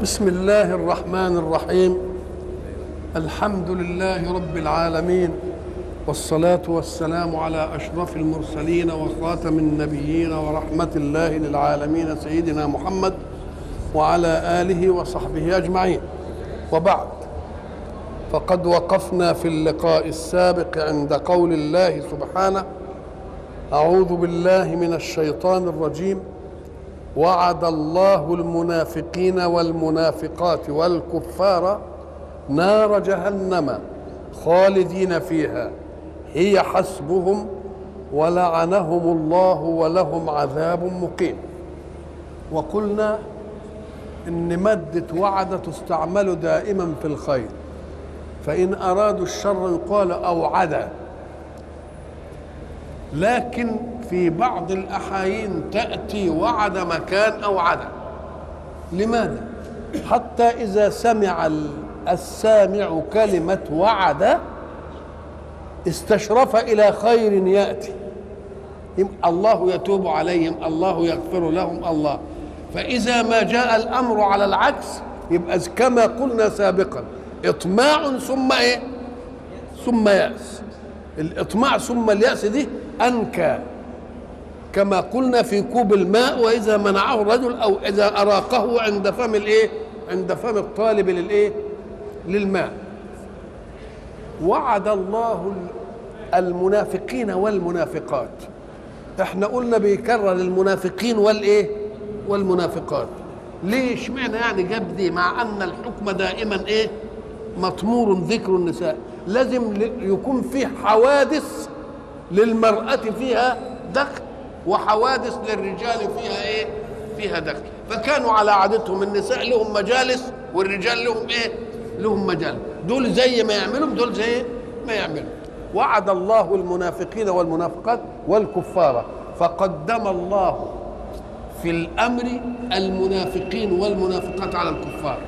بسم الله الرحمن الرحيم الحمد لله رب العالمين والصلاة والسلام على أشرف المرسلين وخاتم النبيين ورحمة الله للعالمين سيدنا محمد وعلى آله وصحبه أجمعين وبعد فقد وقفنا في اللقاء السابق عند قول الله سبحانه أعوذ بالله من الشيطان الرجيم وعد الله المنافقين والمنافقات والكفار نار جهنم خالدين فيها هي حسبهم ولعنهم الله ولهم عذاب مقيم وقلنا ان ماده وعد تستعمل دائما في الخير فان ارادوا الشر يقال اوعد لكن في بعض الاحايين تاتي وعد مكان او عدا لماذا حتى اذا سمع السامع كلمه وعد استشرف الى خير ياتي الله يتوب عليهم الله يغفر لهم الله فاذا ما جاء الامر على العكس يبقى كما قلنا سابقا اطماع ثم ايه ثم ياس الاطماع ثم الياس دي انكى كما قلنا في كوب الماء واذا منعه الرجل او اذا اراقه عند فم الايه عند فم الطالب للايه للماء وعد الله المنافقين والمنافقات احنا قلنا بيكرر المنافقين والايه والمنافقات ليه اشمعنى يعني جاب دي مع ان الحكم دائما ايه مطمور ذكر النساء لازم يكون فيه حوادث للمرأة فيها دخل وحوادث للرجال فيها ايه فيها دخل فكانوا على عادتهم النساء لهم مجالس والرجال لهم ايه لهم مجال دول زي ما يعملوا دول زي ما يعملوا وعد الله المنافقين والمنافقات والكفار فقدم الله في الامر المنافقين والمنافقات على الكفار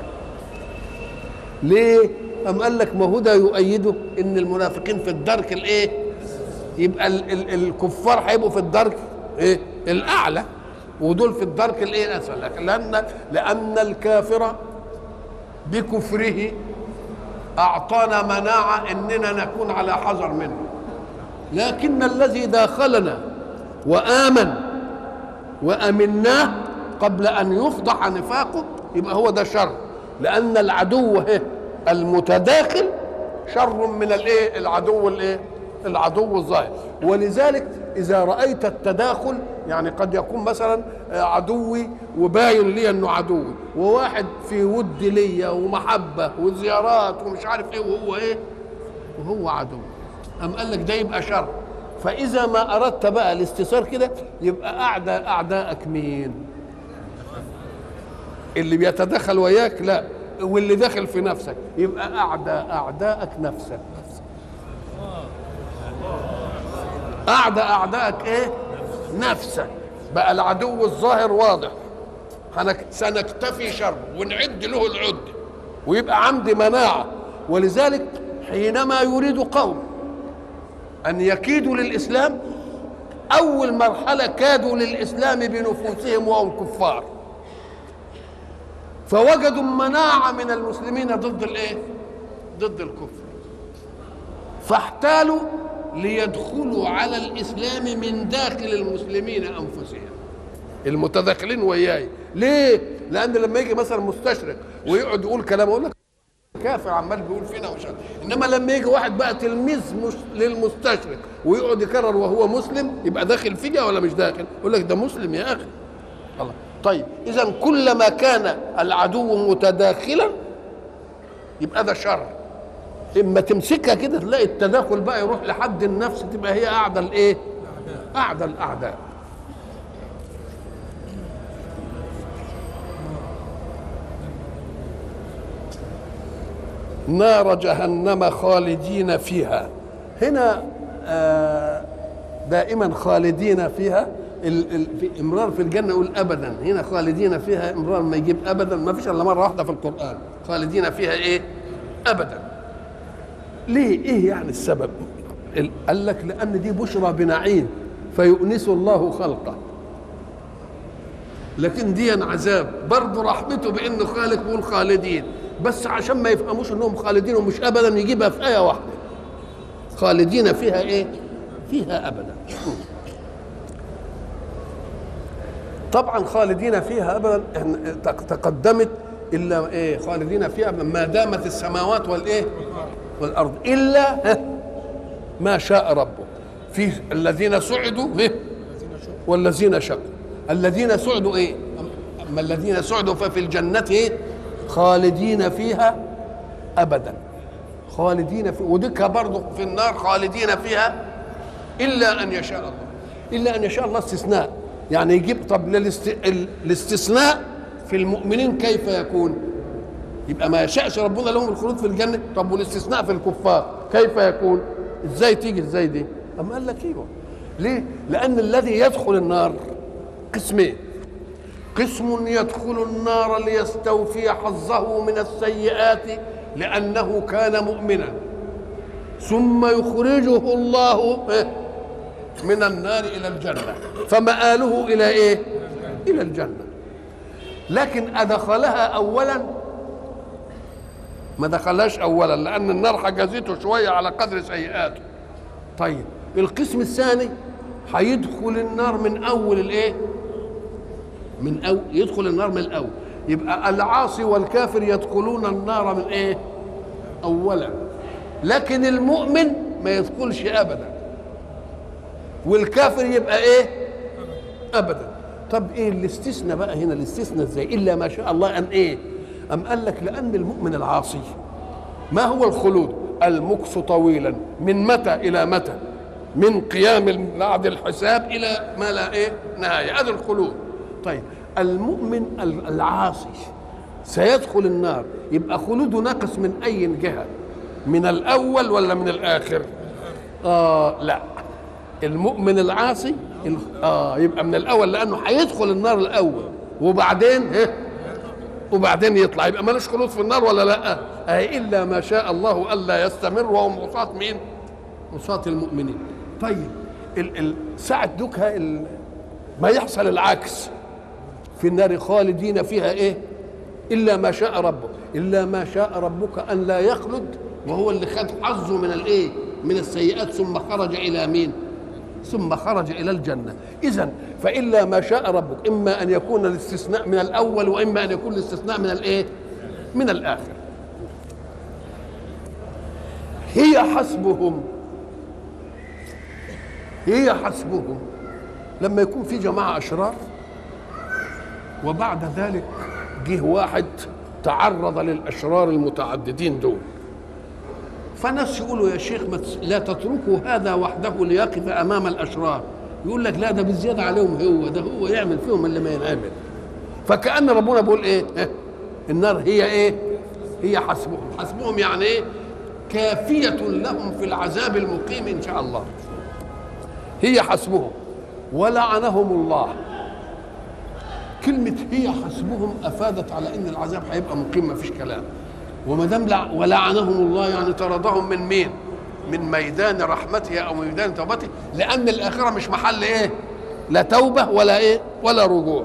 ليه أم قال لك ما هو ده يؤيده ان المنافقين في الدرك الايه يبقى ال ال الكفار هيبقوا في الدرك ايه الاعلى ودول في الدرك الايه الاسفل لان لان الكافر بكفره اعطانا مناعه اننا نكون على حذر منه لكن الذي داخلنا وامن وامناه قبل ان يفضح نفاقه يبقى هو ده شر لان العدو المتداخل شر من الايه العدو الايه العدو الظاهر ولذلك اذا رايت التداخل يعني قد يكون مثلا عدوي وباين لي انه عدوي وواحد في ود ليا ومحبه وزيارات ومش عارف ايه وهو ايه وهو عدو ام قال لك ده يبقى شر فاذا ما اردت بقى الاستثار كده يبقى اعداء اعدائك مين اللي بيتدخل وياك لا واللي داخل في نفسك يبقى اعداء اعدائك نفسك اعدى اعدائك ايه نفسك بقى العدو الظاهر واضح سنكتفي شره ونعد له العد ويبقى عندي مناعه ولذلك حينما يريد قوم ان يكيدوا للاسلام اول مرحله كادوا للاسلام بنفوسهم وهم كفار فوجدوا مناعه من المسلمين ضد الايه ضد الكفر فاحتالوا ليدخلوا على الاسلام من داخل المسلمين انفسهم المتداخلين وياي ليه لان لما يجي مثلا مستشرق ويقعد يقول كلام اقول لك كافر عمال بيقول فينا وش انما لما يجي واحد بقى تلميذ مش للمستشرق ويقعد يكرر وهو مسلم يبقى داخل فيا ولا مش داخل يقول لك ده مسلم يا اخي الله طيب اذا كلما كان العدو متداخلا يبقى ده شر اما تمسكها كده تلاقي التداخل بقى يروح لحد النفس تبقى هي اعدى الايه اعدى الاعداء نار جهنم خالدين فيها هنا آه دائما خالدين فيها في امرار في الجنه يقول ابدا هنا خالدين فيها امرار ما يجيب ابدا ما فيش الا مره واحده في القران خالدين فيها ايه ابدا ليه ايه يعني السبب قال لك لان دي بشرى بنعيم فيؤنس الله خلقه لكن دي عذاب برضه رحمته بانه خالق بيقول خالدين بس عشان ما يفهموش انهم خالدين ومش ابدا يجيبها في ايه واحده خالدين فيها ايه فيها ابدا طبعا خالدين فيها ابدا تقدمت الا ايه خالدين فيها ما دامت السماوات والايه والارض الا ما شاء ربه في الذين سعدوا والذين شقوا الذين سعدوا ايه اما الذين سعدوا ففي الجنه ايه خالدين فيها ابدا خالدين في ودك برضه في النار خالدين فيها الا ان يشاء الله الا ان يشاء الله استثناء يعني يجيب طب للاست... الاستثناء في المؤمنين كيف يكون يبقى ما يشاءش ربنا لهم الخلود في الجنه طب والاستثناء في الكفار كيف يكون ازاي تيجي ازاي دي اما قال لك ايوه ليه لان الذي يدخل النار قسمين قسم يدخل النار ليستوفي حظه من السيئات لانه كان مؤمنا ثم يخرجه الله من النار الى الجنه فمآله الى ايه الى الجنه لكن ادخلها اولا ما دخلهاش اولا لان النار حجزته شويه على قدر سيئاته طيب القسم الثاني هيدخل النار من اول الايه من أو يدخل النار من الاول يبقى العاصي والكافر يدخلون النار من ايه اولا لكن المؤمن ما يدخلش ابدا والكافر يبقى ايه ابدا طب ايه الاستثناء بقى هنا الاستثناء ازاي الا ما شاء الله ان ايه ام قال لك لان المؤمن العاصي ما هو الخلود المكث طويلا من متى الى متى من قيام بعد الحساب الى ما لا ايه نهايه هذا الخلود طيب المؤمن العاصي سيدخل النار يبقى خلوده ناقص من اي جهه من الاول ولا من الاخر اه لا المؤمن العاصي اه يبقى من الاول لانه هيدخل النار الاول وبعدين ها وبعدين يطلع يبقى مالوش خلود في النار ولا لا آه الا ما شاء الله الا يستمر وهم عصاة مين عصاة المؤمنين طيب ال ال ساعة دوكها ال ما يحصل العكس في النار خالدين فيها ايه الا ما شاء ربك الا ما شاء ربك ان لا يخلد وهو اللي خد حظه من الايه من السيئات ثم خرج الى مين ثم خرج الى الجنه اذا فالا ما شاء ربك اما ان يكون الاستثناء من الاول واما ان يكون الاستثناء من الايه من الاخر هي حسبهم هي حسبهم لما يكون في جماعه اشرار وبعد ذلك جه واحد تعرض للاشرار المتعددين دول فناس يقولوا يا شيخ لا تتركوا هذا وحده ليقف امام الاشرار يقول لك لا ده بالزياده عليهم هو ده هو يعمل فيهم اللي ما ينعمل فكأن ربنا بيقول ايه النار هي ايه هي حسبهم حسبهم يعني ايه كافية لهم في العذاب المقيم إن شاء الله هي حسبهم ولعنهم الله كلمة هي حسبهم أفادت على إن العذاب هيبقى مقيم ما فيش كلام وما دام ولعنهم الله يعني طردهم من مين؟ من ميدان رحمته او ميدان توبته لان الاخره مش محل ايه؟ لا توبه ولا ايه؟ ولا رجوع.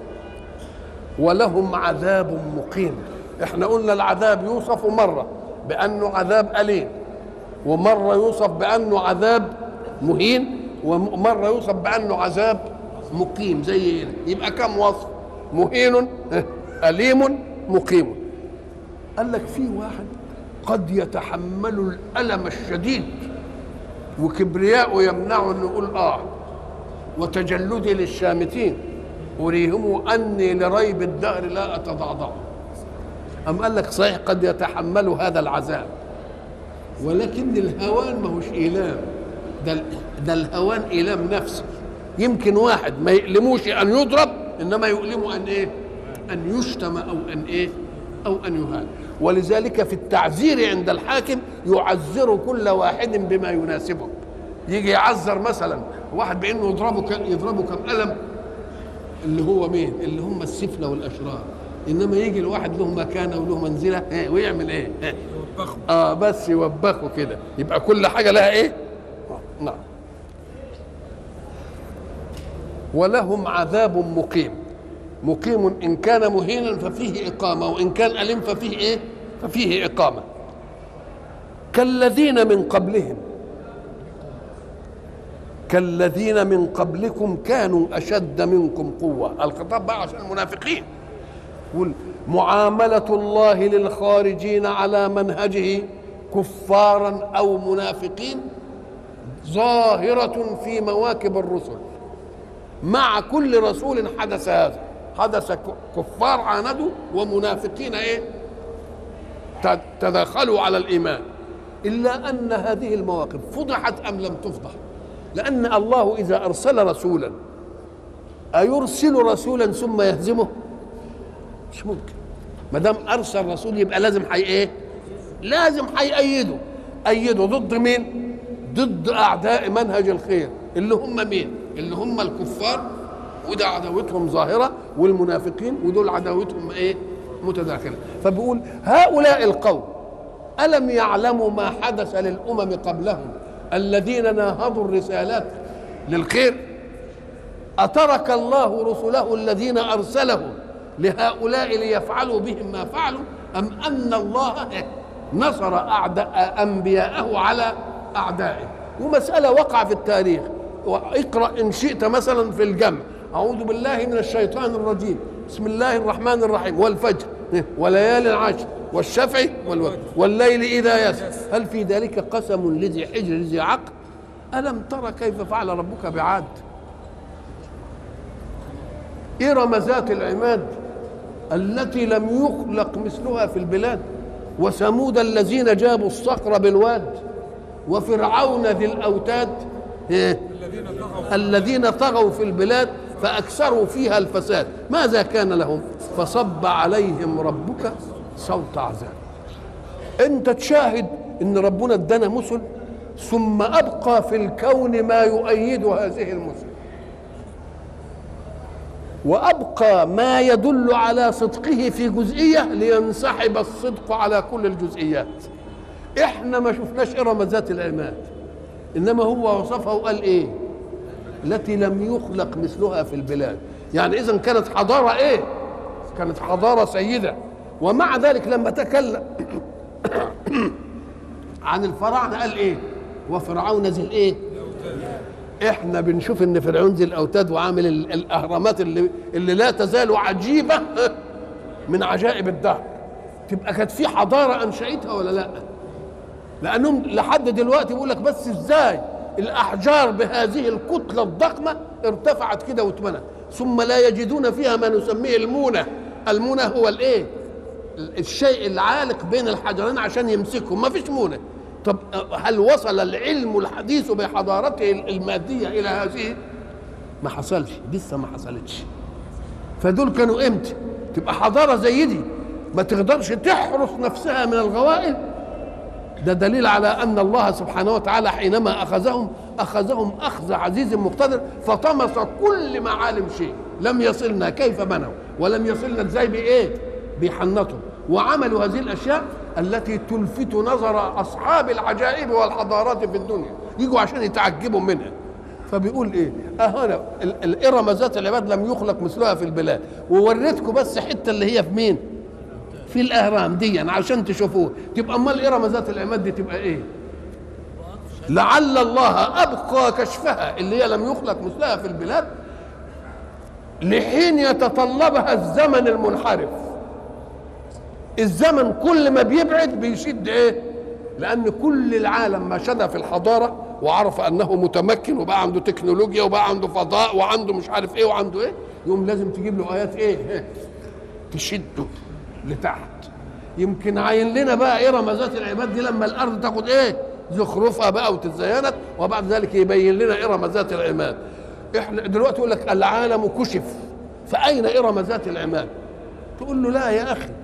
ولهم عذاب مقيم. احنا قلنا العذاب يوصف مره بانه عذاب اليم ومره يوصف بانه عذاب مهين ومره يوصف بانه عذاب مقيم زي هنا يبقى كم وصف؟ مهين اليم مقيم. قال لك في واحد قد يتحمل الألم الشديد وكبرياءه يمنعه انه يقول اه وتجلدي للشامتين أريهم أني لريب الدهر لا أتضعضع أم قال لك صحيح قد يتحمل هذا العذاب ولكن الهوان ما هوش إيلام ده, ده الهوان إيلام نفسي يمكن واحد ما يؤلموش أن يضرب إنما يؤلمه أن إيه أن يشتم أو أن إيه أو أن يهان ولذلك في التعزير عند الحاكم يعزر كل واحد بما يناسبه يجي يعذر مثلا واحد بانه يضربه كم يضربه كم قلم اللي هو مين اللي هم السفله والاشرار انما يجي الواحد له مكانه وله منزله إيه ويعمل ايه, إيه؟ اه بس يوبخه كده يبقى كل حاجه لها ايه آه. نعم ولهم عذاب مقيم مقيم إن كان مهينا ففيه إقامة وإن كان أليم ففيه إيه ففيه إقامة كالذين من قبلهم كالذين من قبلكم كانوا أشد منكم قوة الخطاب بقى عشان المنافقين يقول معاملة الله للخارجين على منهجه كفارا أو منافقين ظاهرة في مواكب الرسل مع كل رسول حدث هذا حدث كفار عاندوا ومنافقين ايه تداخلوا على الايمان الا ان هذه المواقف فضحت ام لم تفضح لان الله اذا ارسل رسولا ايرسل رسولا ثم يهزمه مش ممكن ما دام ارسل رسول يبقى لازم حي ايه لازم هيأيده أيده ضد مين ضد أعداء منهج الخير اللي هم مين اللي هم الكفار وده عداوتهم ظاهرة والمنافقين ودول عداوتهم ايه متداخلة فبيقول هؤلاء القوم ألم يعلموا ما حدث للأمم قبلهم الذين ناهضوا الرسالات للخير أترك الله رسله الذين أرسلهم لهؤلاء ليفعلوا بهم ما فعلوا أم أن الله نصر أعداء أنبياءه على أعدائه ومسألة وقع في التاريخ اقرأ إن شئت مثلا في الجمع أعوذ بالله من الشيطان الرجيم بسم الله الرحمن الرحيم والفجر وليالي العشر والشفع والوتر والليل إذا يسر هل في ذلك قسم لذي حجر لذي عقل ألم ترى كيف فعل ربك بعاد إرم ذات العماد التي لم يخلق مثلها في البلاد وثمود الذين جابوا الصخر بالواد وفرعون ذي الاوتاد إيه؟ الذين طغوا في البلاد فاكثروا فيها الفساد ماذا كان لهم فصب عليهم ربك صوت عذاب انت تشاهد ان ربنا ادانا مثل ثم ابقى في الكون ما يؤيد هذه المثل وابقى ما يدل على صدقه في جزئيه لينسحب الصدق على كل الجزئيات احنا ما شفناش ارم ذات العماد انما هو وصفها وقال ايه التي لم يخلق مثلها في البلاد يعني اذا كانت حضاره ايه كانت حضاره سيده ومع ذلك لما تكلم عن الفراعنه قال ايه وفرعون ذي الايه احنا بنشوف ان فرعون ذي الاوتاد وعامل الاهرامات اللي اللي لا تزال عجيبه من عجائب الدهر تبقى كانت في حضاره انشاتها ولا لا لانهم لحد دلوقتي بيقول لك بس ازاي الاحجار بهذه الكتله الضخمه ارتفعت كده واتمنت ثم لا يجدون فيها ما نسميه المونه المونه هو الايه الشيء العالق بين الحجرين عشان يمسكهم ما فيش مونه طب هل وصل العلم الحديث بحضارته المادية إلى هذه ما حصلش لسه ما حصلتش فدول كانوا امتى تبقى حضارة زي دي ما تقدرش تحرس نفسها من الغوائل ده دليل على أن الله سبحانه وتعالى حينما أخذهم أخذهم أخذ عزيز مقتدر فطمس كل معالم شيء لم يصلنا كيف بنوا ولم يصلنا ازاي بإيه بيحنطوا وعملوا هذه الأشياء التي تلفت نظر اصحاب العجائب والحضارات في الدنيا يجوا عشان يتعجبوا منها فبيقول ايه اهنا الارم ذات العباد لم يخلق مثلها في البلاد ووريتكم بس حته اللي هي في مين في الاهرام دي عشان تشوفوه تبقى امال ارم ذات العماد دي تبقى ايه لعل الله ابقى كشفها اللي هي لم يخلق مثلها في البلاد لحين يتطلبها الزمن المنحرف الزمن كل ما بيبعد بيشد ايه لان كل العالم ما شد في الحضاره وعرف انه متمكن وبقى عنده تكنولوجيا وبقى عنده فضاء وعنده مش عارف ايه وعنده ايه يوم لازم تجيب له ايات ايه تشده لتحت يمكن عين لنا بقى ارم ذات العباد دي لما الارض تاخد ايه زخرفها بقى وتتزينت وبعد ذلك يبين لنا ارم ذات العماد احنا دلوقتي يقول لك العالم كشف فاين ارم ذات العماد تقول له لا يا اخي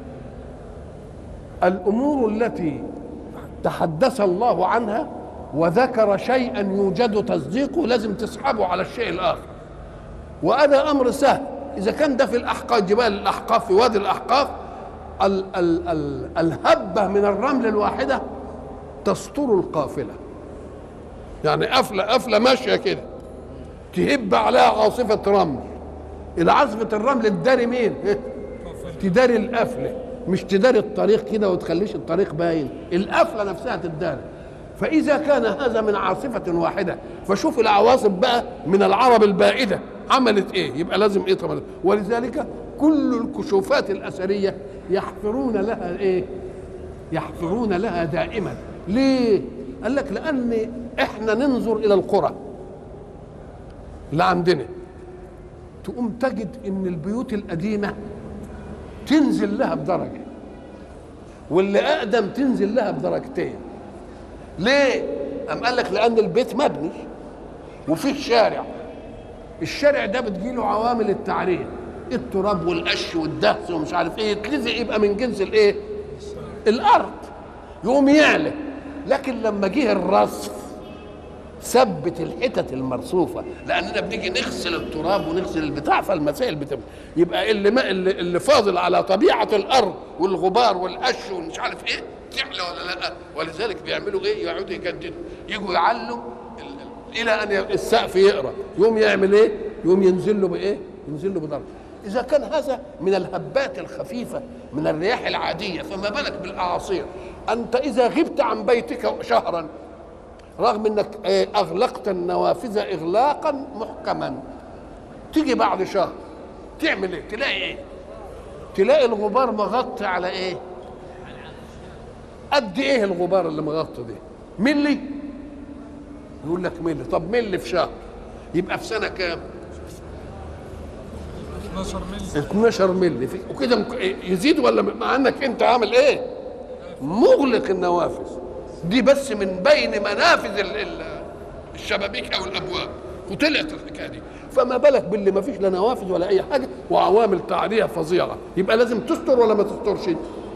الامور التي تحدث الله عنها وذكر شيئا يوجد تصديقه لازم تسحبه على الشيء الاخر وهذا امر سهل اذا كان ده في الاحقاف جبال الاحقاف في وادي الاحقاف ال ال ال الهبه من الرمل الواحده تستر القافله يعني قفله قفله ماشيه كده تهب عليها عاصفه رمل العزفة الرمل تداري مين تداري القفلة مش تداري الطريق كده وتخليش الطريق باين القفلة نفسها تداري فإذا كان هذا من عاصفة واحدة فشوف العواصف بقى من العرب البائدة عملت ايه يبقى لازم ايه طبعا ولذلك كل الكشوفات الأثرية يحفرون لها ايه يحفرون لها دائما ليه قال لك لأن احنا ننظر إلى القرى اللي عندنا تقوم تجد ان البيوت القديمه تنزل لها بدرجه واللي اقدم تنزل لها بدرجتين ليه ام قال لك لان البيت مبني وفيه شارع الشارع ده بتجيله عوامل التعرية التراب والقش والدهس ومش عارف ايه يتلزق يبقى من جنس الايه الارض يقوم يعلى لكن لما جه الرصف ثبت الحتت المرصوفه لاننا بنيجي نغسل التراب ونغسل البتاع فالمسائل بتبقى يبقى اللي ما اللي, اللي فاضل على طبيعه الارض والغبار والقش ومش عارف ايه تعلى ولا لا ولذلك بيعملوا ايه يقعدوا يجددوا يجوا يعلوا الى ان السقف يقرا يقوم يعمل ايه يقوم ينزل له بايه ينزل له بدرجه اذا كان هذا من الهبات الخفيفه من الرياح العاديه فما بالك بالاعاصير انت اذا غبت عن بيتك شهرا رغم انك اغلقت النوافذ اغلاقا محكما تيجي بعد شهر تعمل ايه تلاقي ايه تلاقي الغبار مغطي على ايه قد ايه الغبار اللي مغطي ده ملي يقول لك ملي طب ملي في شهر يبقى في سنه كام 12 مللي 12 ملي في وكده يزيد ولا مع انك انت عامل ايه مغلق النوافذ دي بس من بين منافذ ال- ال- الشبابيك او الابواب وطلعت الحكايه دي فما بالك باللي ما فيش لا نوافذ ولا اي حاجه وعوامل تعريه فظيعه يبقى لازم تستر ولا ما تسترش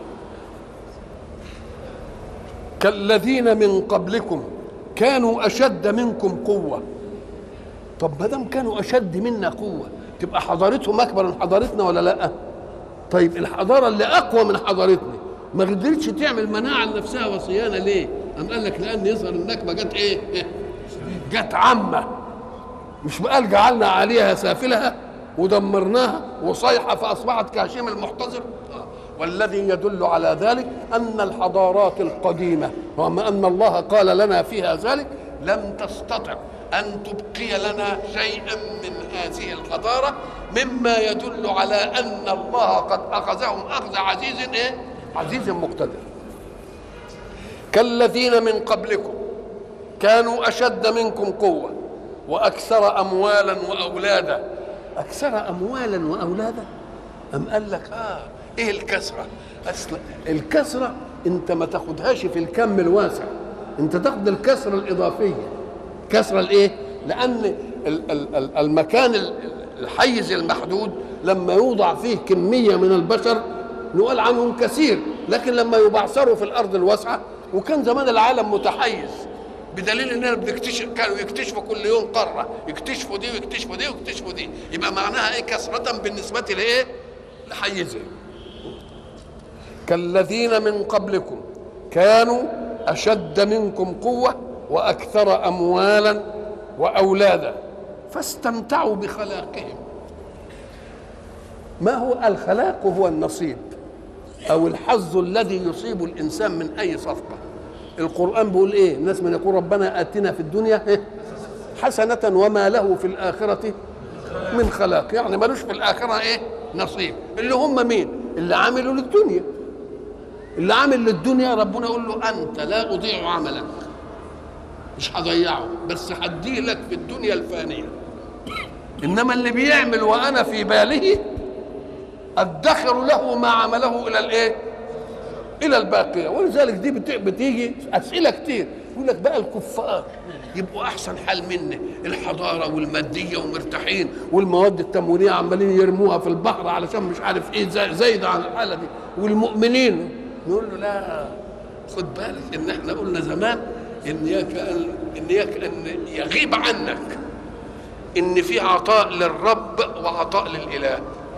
كالذين من قبلكم كانوا اشد منكم قوه طب ما دام كانوا اشد منا قوه تبقى حضارتهم اكبر من حضارتنا ولا لا طيب الحضاره اللي اقوى من حضارتنا ما قدرتش تعمل مناعه لنفسها وصيانه ليه؟ قام قال لك لان يظهر النكبه جت ايه؟ جت عامه مش قال جعلنا عليها سافلها ودمرناها وصيحه فاصبحت كهشيم المحتضر آه. والذي يدل على ذلك ان الحضارات القديمه رغم ان الله قال لنا فيها ذلك لم تستطع ان تبقي لنا شيئا من هذه الحضاره مما يدل على ان الله قد اخذهم اخذ عزيز ايه؟ عزيز مقتدر كالذين من قبلكم كانوا اشد منكم قوه واكثر اموالا واولادا اكثر اموالا واولادا ام قال لك اه ايه الكسره اصل الكسره انت ما تاخدهاش في الكم الواسع انت تاخد الكسره الاضافيه كسره الايه لان ال- ال- ال- المكان ال- الحيز المحدود لما يوضع فيه كميه من البشر نقول عنهم كثير لكن لما يبعثروا في الارض الواسعه وكان زمان العالم متحيز بدليل اننا بنكتشف كانوا يكتشفوا كل يوم قاره يكتشفوا دي ويكتشفوا دي ويكتشفوا دي يبقى معناها ايه كثره بالنسبه لايه؟ لحيزهم كالذين من قبلكم كانوا اشد منكم قوه واكثر اموالا واولادا فاستمتعوا بخلاقهم ما هو الخلاق هو النصيب او الحظ الذي يصيب الانسان من اي صفقه القران بيقول ايه الناس من يقول ربنا اتنا في الدنيا إيه؟ حسنه وما له في الاخره من خلاق يعني ملوش في الاخره ايه نصيب اللي هم مين اللي عملوا للدنيا اللي عامل للدنيا ربنا يقول له انت لا اضيع عملك مش هضيعه بس هديه لك في الدنيا الفانيه انما اللي بيعمل وانا في باله ادخر له ما عمله الى الايه الى الباقيه ولذلك دي بت- بتيجي اسئله كتير يقول لك بقى الكفار يبقوا احسن حال منا الحضاره والماديه ومرتاحين والمواد التموينيه عمالين يرموها في البحر علشان مش عارف ايه زي- زايده عن الحاله دي والمؤمنين نقول له لا خد بالك ان احنا قلنا زمان ان يك ان يك ان يغيب عنك ان في عطاء للرب وعطاء للاله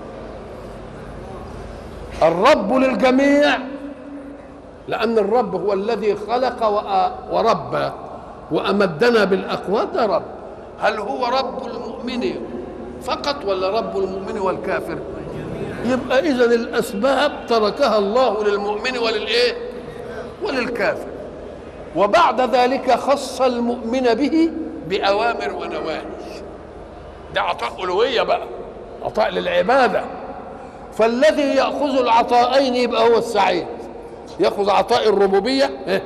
الرب للجميع لأن الرب هو الذي خلق وأ- وربى وأمدنا بالأقوات ده رب هل هو رب المؤمن فقط ولا رب المؤمن والكافر يبقى اذا الاسباب تركها الله للمؤمن وللايه وللكافر وبعد ذلك خص المؤمن به باوامر ونواهي ده عطاء الوهيه بقى عطاء للعباده فالذي ياخذ العطاءين يبقى هو السعيد ياخذ عطاء الربوبيه إيه؟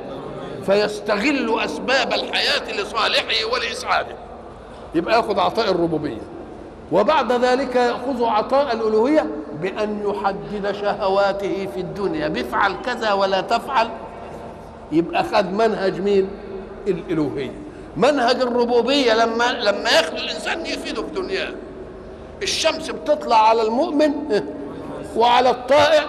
فيستغل اسباب الحياه لصالحه ولاسعاده يبقى ياخذ عطاء الربوبيه وبعد ذلك ياخذ عطاء الالوهيه بان يحدد شهواته في الدنيا بفعل كذا ولا تفعل يبقى خد منهج مين الالوهيه منهج الربوبيه لما لما ياخذ الانسان يفيده في دنياه الشمس بتطلع على المؤمن وعلى الطائع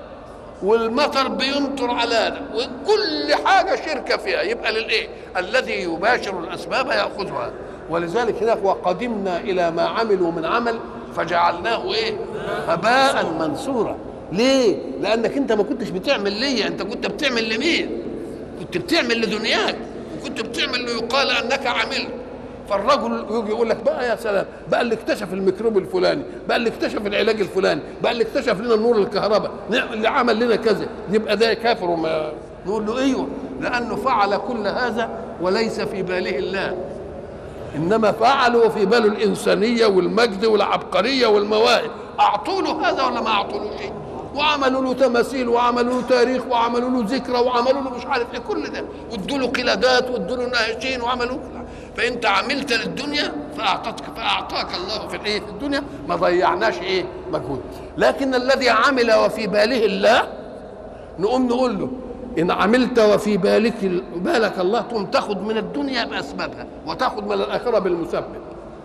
والمطر بيمطر على ده وكل حاجه شركه فيها يبقى للايه الذي يباشر الاسباب ياخذها ولذلك هناك وقدمنا الى ما عملوا من عمل فجعلناه ايه هباء منصورا ليه لانك انت ما كنتش بتعمل ليا انت كنت بتعمل لمين كنت بتعمل لدنياك وكنت بتعمل ليقال انك عملت فالرجل يجي يقول لك بقى يا سلام بقى اللي اكتشف الميكروب الفلاني بقى اللي اكتشف العلاج الفلاني بقى اللي اكتشف لنا النور الكهرباء اللي عمل لنا كذا يبقى ده كافر وما نقول له ايوه لانه فعل كل هذا وليس في باله الله انما فعلوا في باله الانسانيه والمجد والعبقريه والمواهب اعطوا له هذا ولا ما اعطوا له شيء وعملوا له تماثيل وعملوا له تاريخ وعملوا له ذكرى وعملوا له مش عارف ايه كل ده وادوا له قلادات وادوا له ناهشين وعملوا فانت عملت للدنيا فاعطتك فاعطاك الله في الايه في الدنيا ما ضيعناش ايه مجهود لكن الذي عمل وفي باله الله نقوم نقول له ان عملت وفي بالك بالك الله تقوم تاخذ من الدنيا باسبابها وتاخذ من الاخره بالمسبب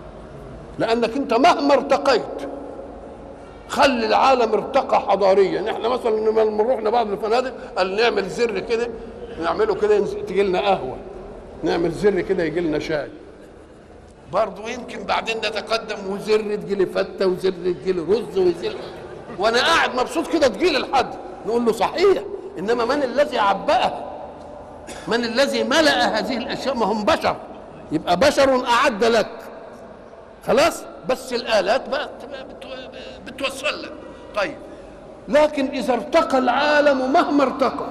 لانك انت مهما ارتقيت خلي العالم ارتقى حضاريا احنا مثلا لما نروح بعض الفنادق قال نعمل زر كده نعمله كده تجي لنا قهوه نعمل زر كده يجي لنا شاي برضه يمكن بعدين نتقدم وزر تجي لي فته وزر تجي لي رز وزر وانا قاعد مبسوط كده تجي لي لحد نقول له صحيح انما من الذي عبأها من الذي ملأ هذه الاشياء ما هم بشر يبقى بشر اعد لك خلاص بس الالات بقى بتوصل لك طيب لكن اذا ارتقى العالم مهما ارتقى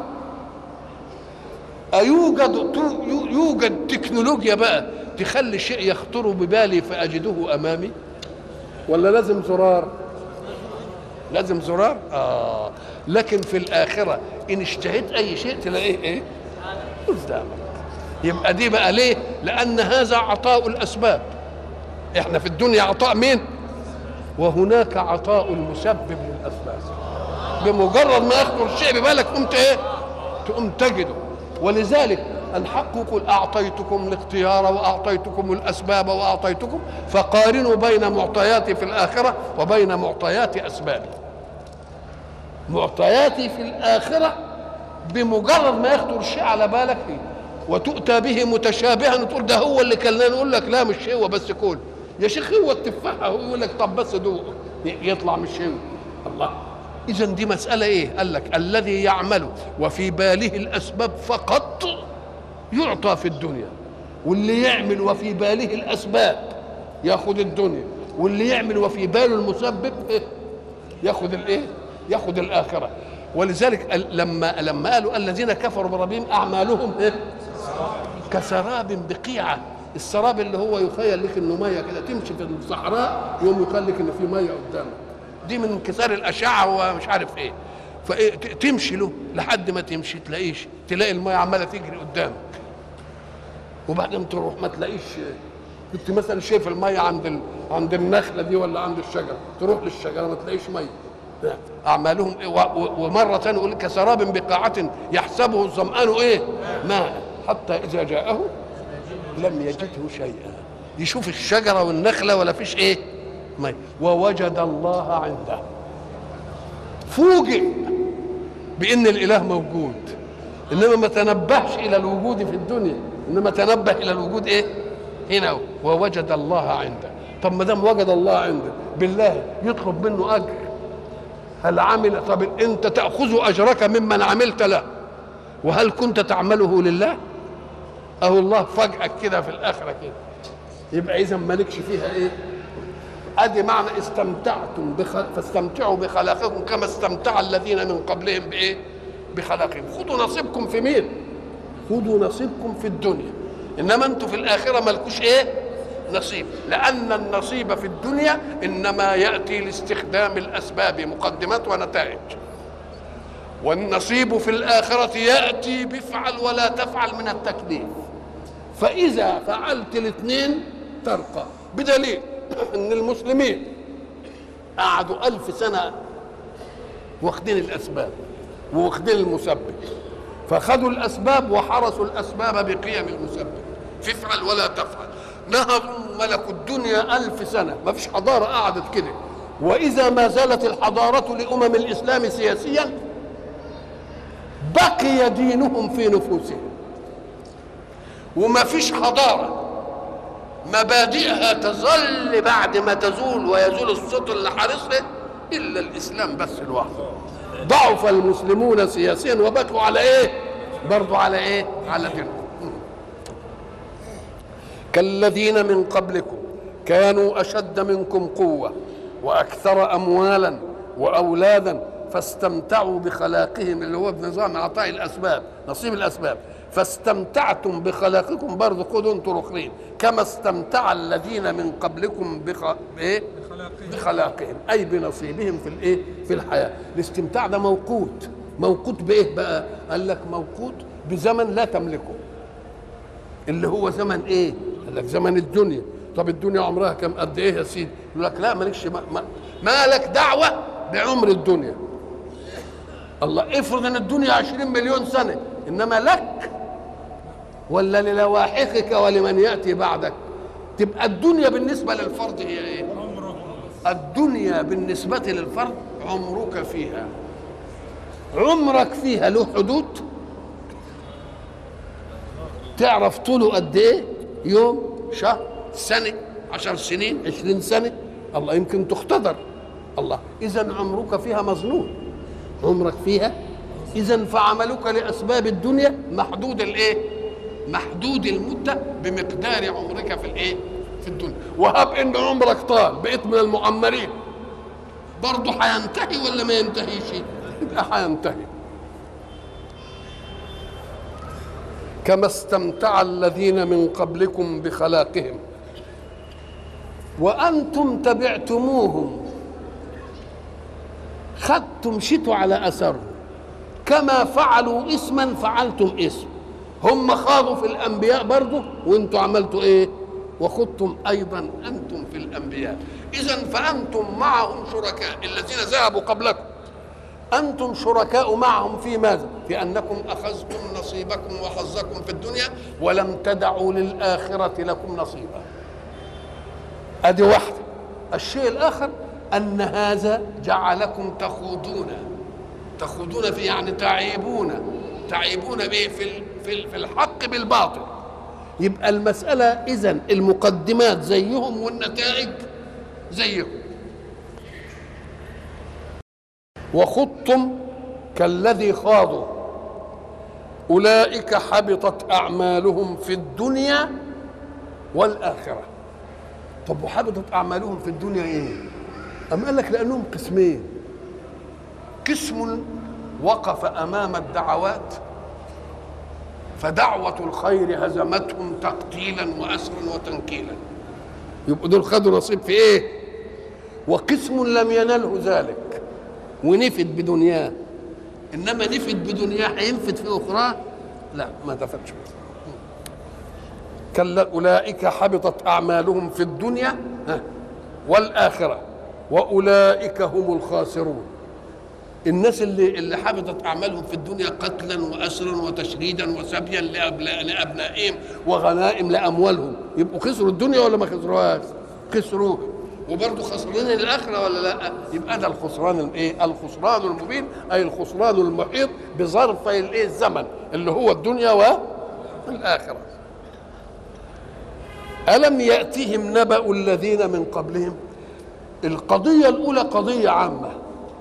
أيوجد يوجد تكنولوجيا بقى تخلي شيء يخطر ببالي فأجده أمامي ولا لازم زرار لازم زرار آه لكن في الآخرة إن اشتهيت أي شيء تلاقيه إيه قدامك يبقى دي بقى ليه لأن هذا عطاء الأسباب إحنا في الدنيا عطاء مين وهناك عطاء المسبب للأسباب بمجرد ما يخطر الشيء ببالك قمت إيه تقوم تجده ولذلك الحق يقول أعطيتكم الاختيار وأعطيتكم الأسباب وأعطيتكم فقارنوا بين معطياتي في الآخرة وبين معطيات أسبابي معطياتي في الآخرة بمجرد ما يخطر الشيء على بالك فيه وتؤتى به متشابها وتقول ده هو اللي كلنا نقول لك لا مش هو بس كل يا شيخ هو التفاحة هو يقول لك طب بس دوق يطلع مش هو الله اذا دي مساله ايه قال لك الذي يعمل وفي باله الاسباب فقط يعطى في الدنيا واللي يعمل وفي باله الاسباب ياخذ الدنيا واللي يعمل وفي باله المسبب إيه؟ ياخذ الايه ياخذ الاخره ولذلك لما لما قالوا الذين كفروا بربهم اعمالهم إيه؟ كسراب بقيعه السراب اللي هو يخيل لك انه ميه كده تمشي في الصحراء يوم يقال لك ان في ميه قدامك دي من انكسار الاشعه ومش عارف ايه فتمشي له لحد ما تمشي تلاقيش تلاقي الميه عماله تجري قدامك وبعدين تروح ما تلاقيش كنت مثلا شايف الميه عند ال... عند النخله دي ولا عند الشجره تروح للشجره ما تلاقيش ميه اعمالهم إيه؟ و... ومره ثانيه يقول كسراب بقاعه يحسبه الظمآن ايه ماء حتى اذا جاءه لم يجده شيئا يشوف الشجره والنخله ولا فيش ايه مية ووجد الله عنده فوجئ بان الاله موجود انما ما تنبهش الى الوجود في الدنيا انما تنبه الى الوجود ايه هنا ووجد الله عنده طب ما دام وجد الله عنده بالله يطلب منه اجر هل عمل طب انت تاخذ اجرك ممن عملت له وهل كنت تعمله لله اهو الله فجأة كده في الاخره كده يبقى اذا مالكش فيها ايه ادي معنى استمتعتم بخ... فاستمتعوا بخلاقكم كما استمتع الذين من قبلهم بايه بخلاقهم خذوا نصيبكم في مين خذوا نصيبكم في الدنيا انما انتم في الاخره مالكوش ايه نصيب لان النصيب في الدنيا انما ياتي لاستخدام الاسباب مقدمات ونتائج والنصيب في الاخره ياتي بفعل ولا تفعل من التكليف فاذا فعلت الاثنين ترقى بدليل ان المسلمين قعدوا ألف سنة واخدين الأسباب واخدين المسبب فخذوا الأسباب وحرسوا الأسباب بقيم المسبب تفعل ولا تفعل نهضوا ملكوا الدنيا ألف سنة ما فيش حضارة قعدت كده وإذا ما زالت الحضارة لأمم الإسلام سياسيا بقي دينهم في نفوسهم وما فيش حضارة مبادئها تظل بعد ما تزول ويزول الصوت اللي حارسها الا الاسلام بس لوحده ضعف المسلمون سياسيا وبكوا على ايه برضو على ايه على دينهم كالذين من قبلكم كانوا اشد منكم قوه واكثر اموالا واولادا فاستمتعوا بخلاقهم اللي هو بنظام عطاء الاسباب نصيب الاسباب فاستمتعتم بخلاقكم برضه خذوا انتم الاخرين كما استمتع الذين من قبلكم بخ... بايه؟ بخلاقهم اي بنصيبهم في الايه؟ في الحياه الاستمتاع ده موقوت موقوت بايه بقى؟ قال لك موقوت بزمن لا تملكه اللي هو زمن ايه؟ قال لك زمن الدنيا طب الدنيا عمرها كم قد ايه يا سيدي؟ يقول لك لا مالكش ما... ما... ما لك دعوه بعمر الدنيا الله افرض ان الدنيا عشرين مليون سنه انما لك ولا للواحقك ولمن ياتي بعدك تبقى الدنيا بالنسبه للفرد هي ايه الدنيا بالنسبه للفرد عمرك فيها عمرك فيها له حدود تعرف طوله قد ايه يوم شهر سنه عشر سنين عشرين سنه الله يمكن تختبر الله اذا عمرك فيها مظنون عمرك فيها اذا فعملك لاسباب الدنيا محدود الايه محدود المده بمقدار عمرك في الايه في الدنيا وهب ان عمرك طال بقيت من المعمرين برضه هينتهي ولا ما ينتهيش يبقى هينتهي كما استمتع الذين من قبلكم بخلاقهم وانتم تبعتموهم خدتم شتوا على اثرهم كما فعلوا اسما فعلتم اسم هم خاضوا في الانبياء برضه وانتم عملتوا ايه وخضتم ايضا انتم في الانبياء اذا فانتم معهم شركاء الذين ذهبوا قبلكم انتم شركاء معهم في ماذا في انكم اخذتم نصيبكم وحظكم في الدنيا ولم تدعوا للاخره لكم نصيبا ادي واحده الشيء الاخر ان هذا جعلكم تخوضون تخوضون في يعني تعيبون تعيبون به في في في الحق بالباطل يبقى المساله اذا المقدمات زيهم والنتائج زيهم وخضتم كالذي خاضوا اولئك حبطت اعمالهم في الدنيا والاخره طب وحبطت اعمالهم في الدنيا ايه أم قال لك لأنهم قسمين قسم وقف أمام الدعوات فدعوة الخير هزمتهم تقتيلا وأسرا وتنكيلا يبقوا دول خدوا نصيب في إيه وقسم لم ينله ذلك ونفد بدنياه إنما نفد بدنياه هينفد في أخرى لا ما دفتش كلا أولئك حبطت أعمالهم في الدنيا والآخرة واولئك هم الخاسرون الناس اللي اللي حبطت اعمالهم في الدنيا قتلا واسرا وتشريدا وسبيا لابنائهم وغنائم لاموالهم يبقوا خسروا الدنيا ولا ما خسروهاش؟ خسروها وبرضه خسرانين الاخره ولا لا؟ يبقى ده الخسران الايه؟ الخسران المبين اي الخسران المحيط بظرفي الايه؟ الزمن اللي هو الدنيا والاخره. الم ياتهم نبأ الذين من قبلهم؟ القضية الأولى قضية عامة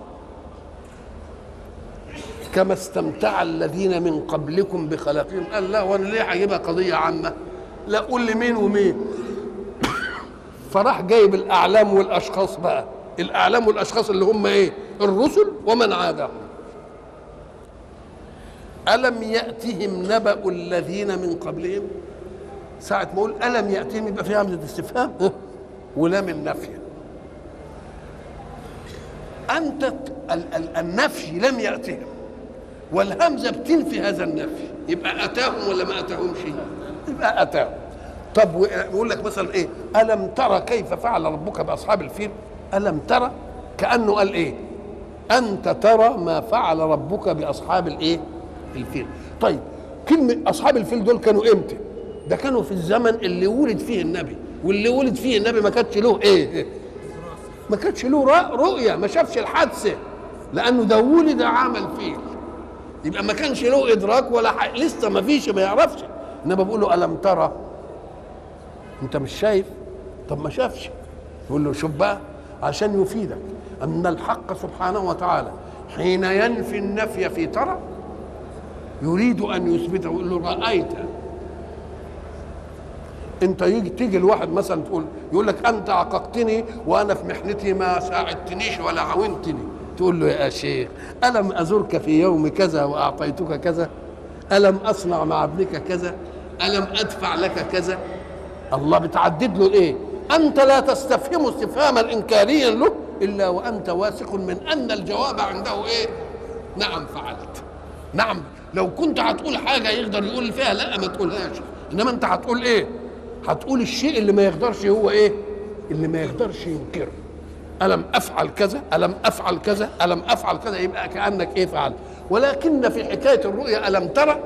كما استمتع الذين من قبلكم بخلاقهم قال لا وانا ليه هجيبها قضية عامة لا قول لي مين ومين فراح جايب الاعلام والاشخاص بقى الاعلام والاشخاص اللي هم ايه الرسل ومن عادهم الم ياتهم نبا الذين من قبلهم ساعه ما اقول الم ياتهم يبقى فيها همزه استفهام ولام النفي انت ال- ال- النفي لم ياتهم والهمزه بتنفي هذا النفي يبقى اتاهم ولا ما اتاهمش يبقى اتاهم طب و- يقول لك مثلا ايه الم ترى كيف فعل ربك باصحاب الفيل الم ترى كانه قال ايه انت ترى ما فعل ربك باصحاب الايه الفيل طيب كلمه اصحاب الفيل دول كانوا امتى ده كانوا في الزمن اللي ولد فيه النبي واللي ولد فيه النبي ما كانش له ايه ما كانش له رأ- رؤيه ما شافش الحادثه لانه ده ولد عمل فيل يبقى ما كانش له ادراك ولا حق. لسه ما فيش ما يعرفش انما بقول له الم ترى انت مش شايف طب ما شافش يقول له شوف بقى عشان يفيدك ان الحق سبحانه وتعالى حين ينفي النفي في ترى يريد ان يثبته يقول له رايت انت يجي تيجي الواحد مثلا تقول يقول لك انت عققتني وانا في محنتي ما ساعدتنيش ولا عاونتني تقول له يا شيخ الم ازرك في يوم كذا واعطيتك كذا الم اصنع مع ابنك كذا الم ادفع لك كذا الله بتعدد له الايه انت لا تستفهم استفهاما انكاريا له الا وانت واثق من ان الجواب عنده ايه نعم فعلت نعم لو كنت هتقول حاجه يقدر يقول فيها لا ما تقولهاش انما انت هتقول ايه هتقول الشيء اللي ما يقدرش هو ايه اللي ما يقدرش ينكره ألم أفعل كذا ألم أفعل كذا ألم أفعل كذا يبقى كأنك إيه فعل ولكن في حكاية الرؤيا ألم ترى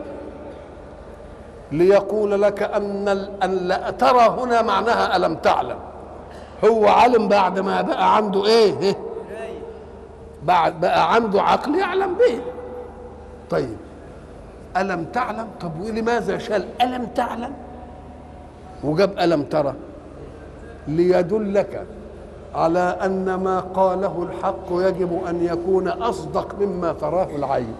ليقول لك أن ال- أن لا ترى هنا معناها ألم تعلم هو علم بعد ما بقى عنده إيه إيه؟ بعد بقى عنده عقل يعلم به طيب ألم تعلم طب ولماذا شال ألم تعلم وجاب ألم ترى ليدلك على أن ما قاله الحق يجب أن يكون أصدق مما تراه العين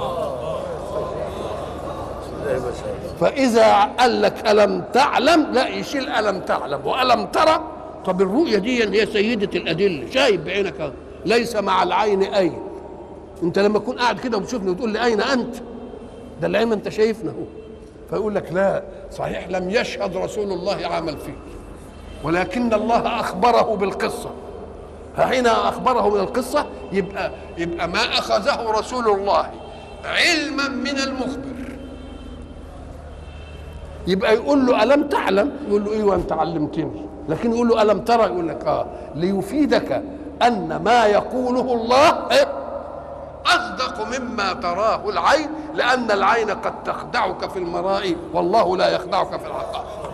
فإذا قال لك ألم تعلم لا يشيل ألم تعلم وألم ترى طب الرؤية دي هي سيدة الأدلة شايف بعينك أهو. ليس مع العين أين أنت لما تكون قاعد كده وتشوفني وتقول لي أين أنت ده العين ما أنت شايفنا هو فيقول لك لا صحيح لم يشهد رسول الله عمل فيه ولكن الله اخبره بالقصه فحين اخبره من القصه يبقى يبقى ما اخذه رسول الله علما من المخبر يبقى يقول له الم تعلم يقول له ايوه انت علمتني لكن يقول له الم ترى يقول لك اه ليفيدك ان ما يقوله الله إيه؟ اصدق مما تراه العين لان العين قد تخدعك في المراء والله لا يخدعك في الحقائق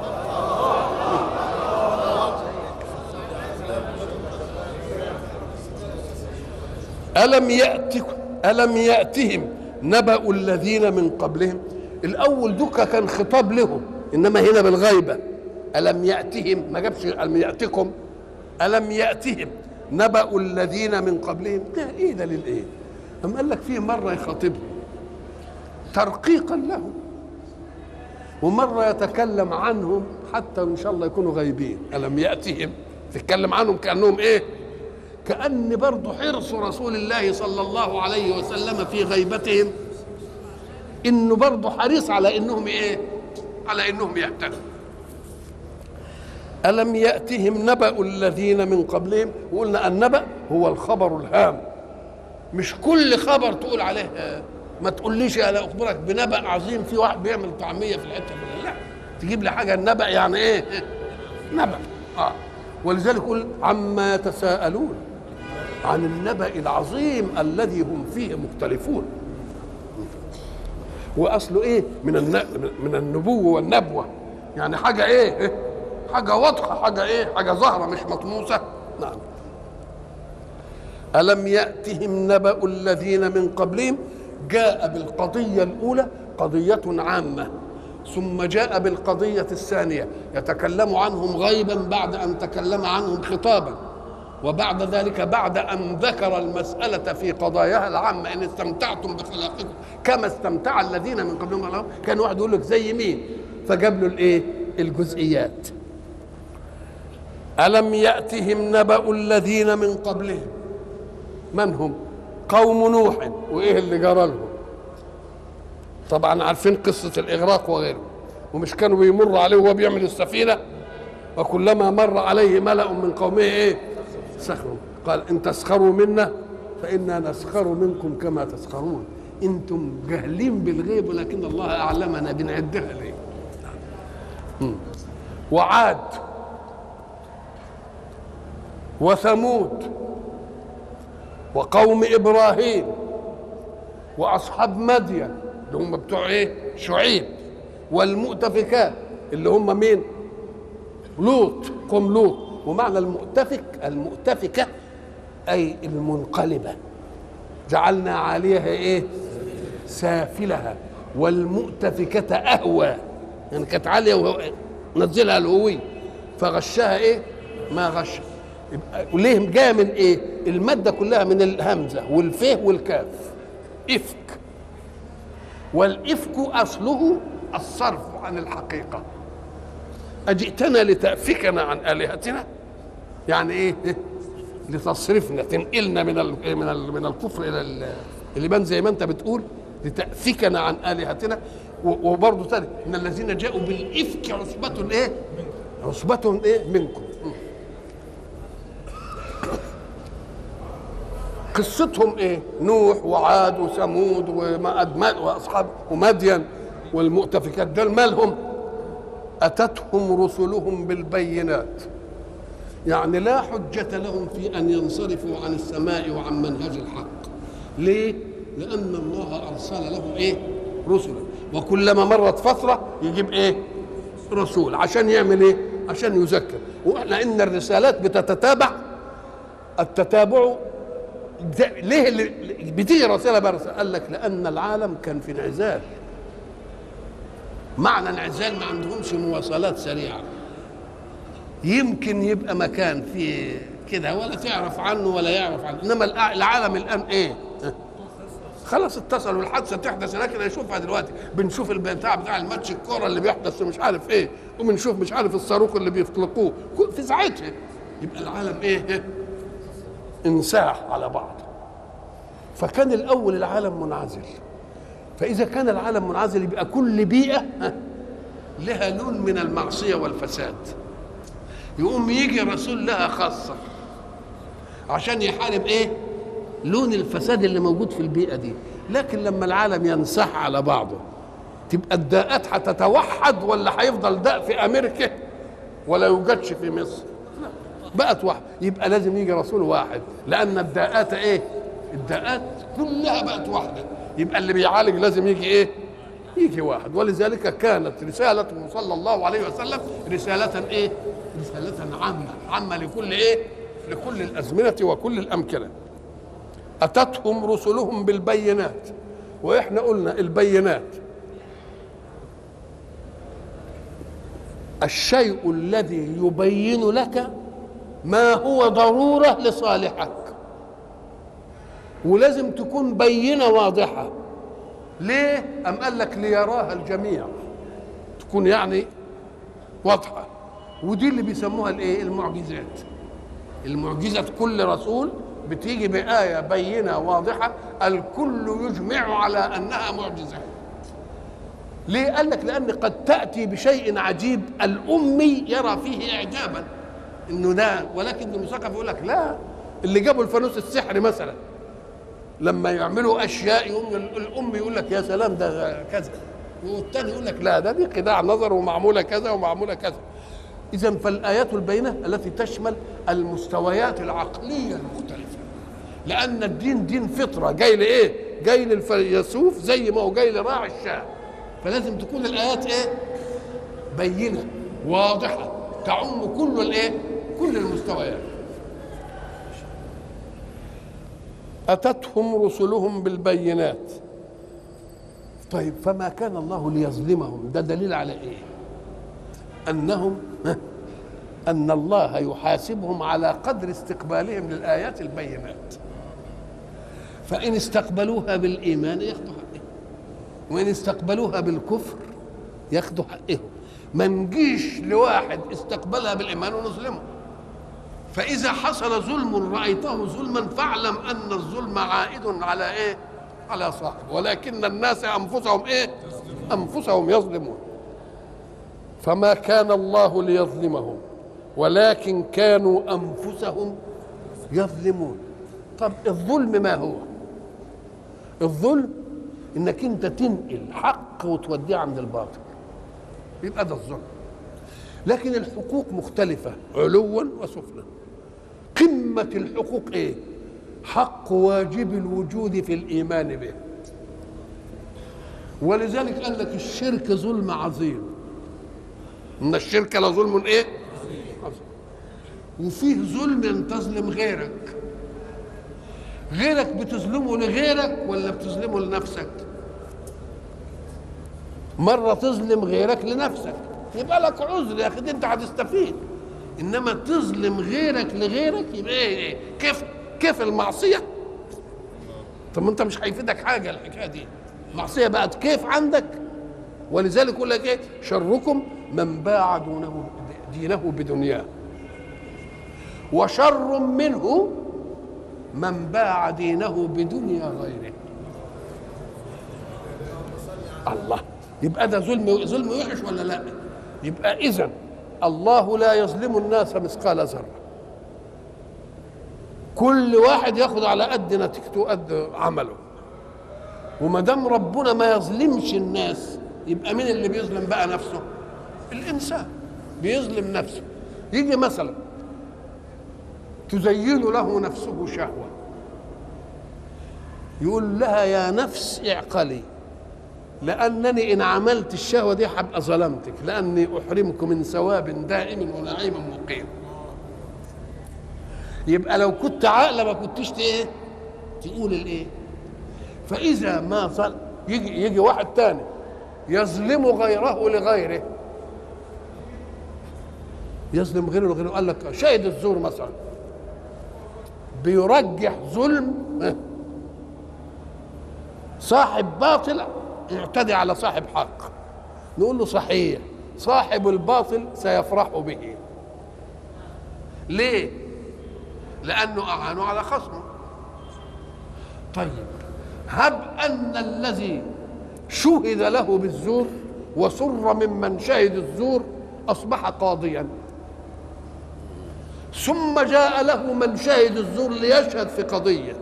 ألم يأتكم ألم يأتهم نبأ الذين من قبلهم الأول دكا كان خطاب لهم إنما هنا بالغيبة ألم يأتهم ما جابش ألم يأتكم ألم يأتهم نبأ الذين من قبلهم ده إيه ده للإيه أم قال لك فيه مرة يخاطبهم ترقيقا لهم ومرة يتكلم عنهم حتى إن شاء الله يكونوا غايبين ألم يأتهم تتكلم عنهم كأنهم إيه كأن برضه حرص رسول الله صلى الله عليه وسلم في غيبتهم انه برضه حريص على انهم ايه على انهم يهتدوا الم ياتهم نبا الذين من قبلهم وقلنا النبا هو الخبر الهام مش كل خبر تقول عليه آه، ما تقوليش انا اخبرك بنبا عظيم في واحد بيعمل طعميه في الحته دي. لا تجيب لي حاجه النبا يعني ايه نبا اه ولذلك يقول عما يتساءلون عن النبأ العظيم الذي هم فيه مختلفون واصله ايه من الن... من النبوه والنبوه يعني حاجه ايه إيه؟ حاجه واضحه حاجه ايه حاجه ظاهره مش مطموسه نعم الم ياتهم نبا الذين من قبلهم جاء بالقضيه الاولى قضيه عامه ثم جاء بالقضيه الثانيه يتكلم عنهم غيبا بعد ان تكلم عنهم خطابا وبعد ذلك بعد ان ذكر المساله في قضاياها العامه ان استمتعتم بخلاقكم كما استمتع الذين من قبلهم على كان واحد يقول لك زي مين فجاب له الايه الجزئيات ألم يأتهم نبأ الذين من قبلهم من هم قوم نوح وإيه اللي جرى لهم طبعا عارفين قصة الإغراق وغيره ومش كانوا بيمر عليه وهو بيعمل السفينة وكلما مر عليه ملأ من قومه إيه سخروا قال إن تسخروا منا فإنا نسخر منكم كما تسخرون أنتم جاهلين بالغيب ولكن الله أعلمنا بنعدها ليه وعاد وثمود وقوم ابراهيم واصحاب مدين اللي هم بتوع ايه شعيب والمؤتفكات اللي هم مين لوط قوم لوط ومعنى المؤتفك المؤتفكه اي المنقلبه جعلنا عاليها ايه سافلها والمؤتفكة أهوى يعني كانت عالية ونزلها الهوي فغشها ايه ما غش وليه جايه من ايه الماده كلها من الهمزه والفه والكاف افك والافك اصله الصرف عن الحقيقه اجئتنا لتافكنا عن الهتنا يعني ايه لتصرفنا تنقلنا من ال من ال من الكفر الى الايمان زي ما انت بتقول لتافكنا عن الهتنا وبرضه تاني ان الذين جاءوا بالافك عصبه ايه عصبة ايه منكم قصتهم ايه نوح وعاد وثمود ومأدمن واصحاب ومدين والمؤتفكات دول مالهم اتتهم رسلهم بالبينات يعني لا حجة لهم في أن ينصرفوا عن السماء وعن منهج الحق ليه؟ لأن الله أرسل لهم إيه؟ رسلا وكلما مرت فترة يجيب إيه؟ رسول عشان يعمل إيه؟ عشان يذكر واحنا ان الرسالات بتتتابع التتابع ليه اللي بتيجي رساله برسه قال لك لان العالم كان في انعزال معنى انعزال ما عندهمش مواصلات سريعه يمكن يبقى مكان فيه كده ولا تعرف عنه ولا يعرف عنه انما العالم الان ايه خلاص اتصلوا الحادثه تحدث هناك نشوفها دلوقتي بنشوف البتاع بتاع الماتش الكوره اللي بيحدث مش عارف ايه وبنشوف مش عارف الصاروخ اللي بيطلقوه في ساعتها يبقى العالم ايه انساح على بعض فكان الاول العالم منعزل فاذا كان العالم منعزل يبقى كل بيئه لها لون من المعصيه والفساد يقوم يجي رسول لها خاصه عشان يحارب ايه لون الفساد اللي موجود في البيئه دي لكن لما العالم ينسح على بعضه تبقى الداءات هتتوحد ولا هيفضل داء في امريكا ولا يوجدش في مصر بقت واحد يبقى لازم يجي رسول واحد لان الداءات ايه الداءات كلها بقت واحده يبقى اللي بيعالج لازم يجي ايه يجي واحد ولذلك كانت رسالته صلى الله عليه وسلم رسالة ايه رسالة عامة عامة لكل ايه لكل الأزمنة وكل الأمكنة أتتهم رسلهم بالبينات وإحنا قلنا البينات الشيء الذي يبين لك ما هو ضرورة لصالحك ولازم تكون بينة واضحة ليه؟ أم قال لك ليراها الجميع تكون يعني واضحة ودي اللي بيسموها الايه؟ المعجزات المعجزة كل رسول بتيجي بآية بينة واضحة الكل يجمع على أنها معجزة ليه قال لك لأن قد تأتي بشيء عجيب الأمي يرى فيه إعجابا إنه ده ولكن المثقف يقول لك لا اللي جابوا الفانوس السحري مثلا لما يعملوا أشياء يقوم الأم يقول لك يا سلام ده كذا والتاني يقول لك لا ده دي خداع نظر ومعمولة كذا ومعمولة كذا إذا فالآيات البينة التي تشمل المستويات العقلية المختلفة لأن الدين دين فطرة جاي لإيه؟ جاي للفيلسوف زي ما هو جاي لراعي الشاه فلازم تكون الآيات إيه؟ بينة واضحة تعم كل الإيه؟ كل المستويات أتتهم رسلهم بالبينات طيب فما كان الله ليظلمهم ده دليل على إيه؟ انهم ان الله يحاسبهم على قدر استقبالهم للايات البينات فان استقبلوها بالايمان ياخذوا حقهم وان استقبلوها بالكفر ياخذوا حقهم ما نجيش لواحد استقبلها بالايمان ونظلمه فإذا حصل ظلم رأيته ظلما فاعلم أن الظلم عائد على إيه؟ على صاحبه ولكن الناس أنفسهم إيه؟ أنفسهم يظلمون فما كان الله ليظلمهم ولكن كانوا أنفسهم يظلمون طب الظلم ما هو؟ الظلم انك انت تنقل حق وتوديه عند الباطل يبقى ده الظلم لكن الحقوق مختلفة علوا وسفلا قمة الحقوق ايه حق واجب الوجود في الإيمان به ولذلك قال لك الشرك ظلم عظيم ان الشرك لظلم ايه عظيم وفيه ظلم ان تظلم غيرك غيرك بتظلمه لغيرك ولا بتظلمه لنفسك مرة تظلم غيرك لنفسك يبقى لك عذر يا اخي دي انت هتستفيد انما تظلم غيرك لغيرك يبقى ايه, إيه؟ كيف كيف المعصيه طب ما انت مش هيفيدك حاجه الحكايه دي معصيه بقت كيف عندك ولذلك يقول لك ايه شركم من باع دونه دينه بدنياه وشر منه من باع دينه بدنيا غيره الله يبقى ده ظلم ظلم وحش ولا لا يبقى اذا الله لا يظلم الناس مثقال ذره كل واحد ياخذ على قد نتيجته وقد عمله وما دام ربنا ما يظلمش الناس يبقى مين اللي بيظلم بقى نفسه الانسان بيظلم نفسه يجي مثلا تزين له نفسه شهوه يقول لها يا نفس اعقلي لانني ان عملت الشهوه دي هبقى ظلمتك لاني احرمك من ثواب دائم ونعيم مقيم يبقى لو كنت عاقله ما كنتش ايه تقول الايه فاذا ما ظل يجي يجي واحد تاني يظلم غيره لغيره يظلم غيره لغيره قال لك شاهد الزور مثلا بيرجح ظلم صاحب باطل يعتدي على صاحب حق نقول له صحيح صاحب الباطل سيفرح به ليه لانه اعانوا على خصمه طيب هب ان الذي شهد له بالزور وسر ممن شهد الزور اصبح قاضيا ثم جاء له من شهد الزور ليشهد في قضيه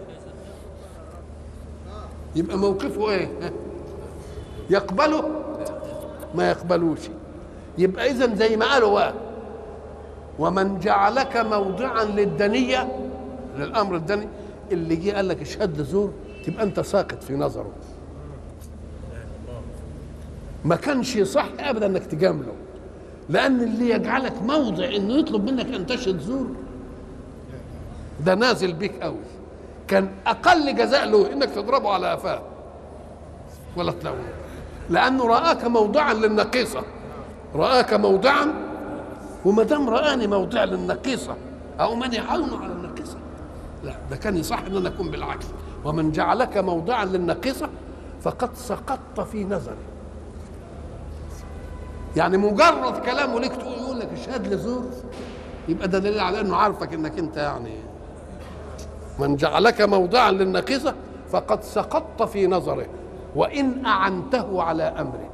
يبقى موقفه ايه يقبله ما يقبلوش يبقى اذا زي ما قالوا بقى ومن جعلك موضعا للدنيه للامر الدني اللي جه قال لك اشهد لزور تبقى انت ساقط في نظره ما كانش صح ابدا انك تجامله لان اللي يجعلك موضع انه يطلب منك ان تشهد زور ده نازل بيك قوي كان اقل جزاء له انك تضربه على قفاه ولا تلوه لانه راك موضعا للنقيصه راك موضعا وما دام راني موضع للنقيصه او من يعاون على النقيصه لا ده كان يصح ان انا اكون بالعكس ومن جعلك موضعا للنقيصه فقد سقطت في نظري يعني مجرد كلامه ليك تقول يقول لك اشهد لزور يبقى ده دليل على انه عارفك انك انت يعني من جعلك موضعا للنقيصه فقد سقطت في نظره وان اعنته على امره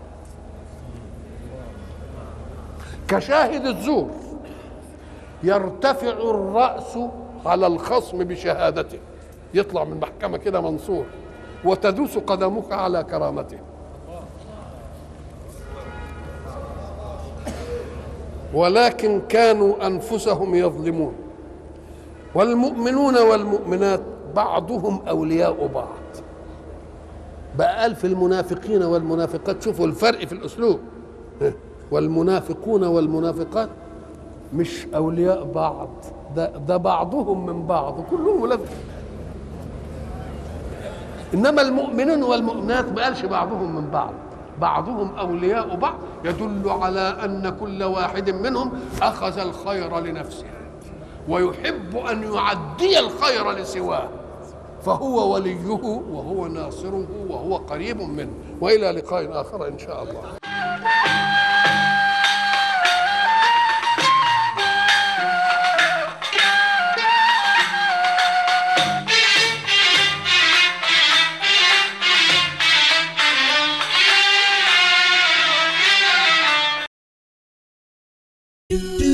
كشاهد الزور يرتفع الراس على الخصم بشهادته يطلع من المحكمه كده منصور وتدوس قدمك على كرامته ولكن كانوا انفسهم يظلمون والمؤمنون والمؤمنات بعضهم اولياء بعض بقى قال في المنافقين والمنافقات شوفوا الفرق في الاسلوب والمنافقون والمنافقات مش اولياء بعض ده ده بعضهم من بعض كلهم ولاد انما المؤمنون والمؤمنات ما قالش بعضهم من بعض بعضهم اولياء بعض يدل على ان كل واحد منهم اخذ الخير لنفسه ويحب ان يعدي الخير لسواه فهو وليه وهو ناصره وهو قريب منه والى لقاء اخر ان شاء الله do